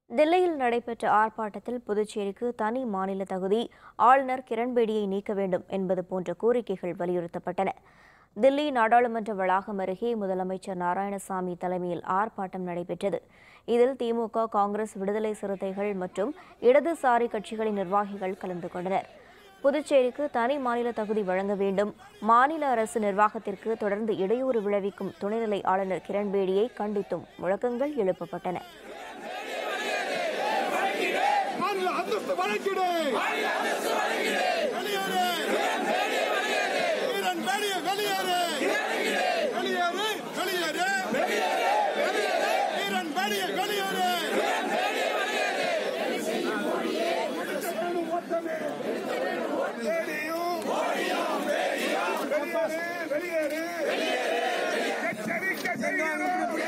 தில்லியில் நடைபெற்ற ஆர்ப்பாட்டத்தில் புதுச்சேரிக்கு தனி மாநில தகுதி ஆளுநர் கிரண்பேடியை நீக்க வேண்டும் என்பது போன்ற கோரிக்கைகள் வலியுறுத்தப்பட்டன தில்லி நாடாளுமன்ற வளாகம் அருகே முதலமைச்சர் நாராயணசாமி தலைமையில் ஆர்ப்பாட்டம் நடைபெற்றது இதில் திமுக காங்கிரஸ் விடுதலை சிறுத்தைகள் மற்றும் இடதுசாரி கட்சிகளின் நிர்வாகிகள் கலந்து கொண்டனர் புதுச்சேரிக்கு தனி மாநில தகுதி வழங்க வேண்டும் மாநில அரசு நிர்வாகத்திற்கு தொடர்ந்து இடையூறு விளைவிக்கும் துணைநிலை ஆளுநர் கிரண்பேடியை கண்டித்தும் முழக்கங்கள் எழுப்பப்பட்டன மாநில அந்தஸ்து வழங்கிடு வெளியேறு வீரன் வெளியே வெளியேறு வெளியேறு வெளியேறு வீரன் வெளியே வெளியேறு வெளியேறு வெளியேறு எச்சரிக்கை செய்கிறோம்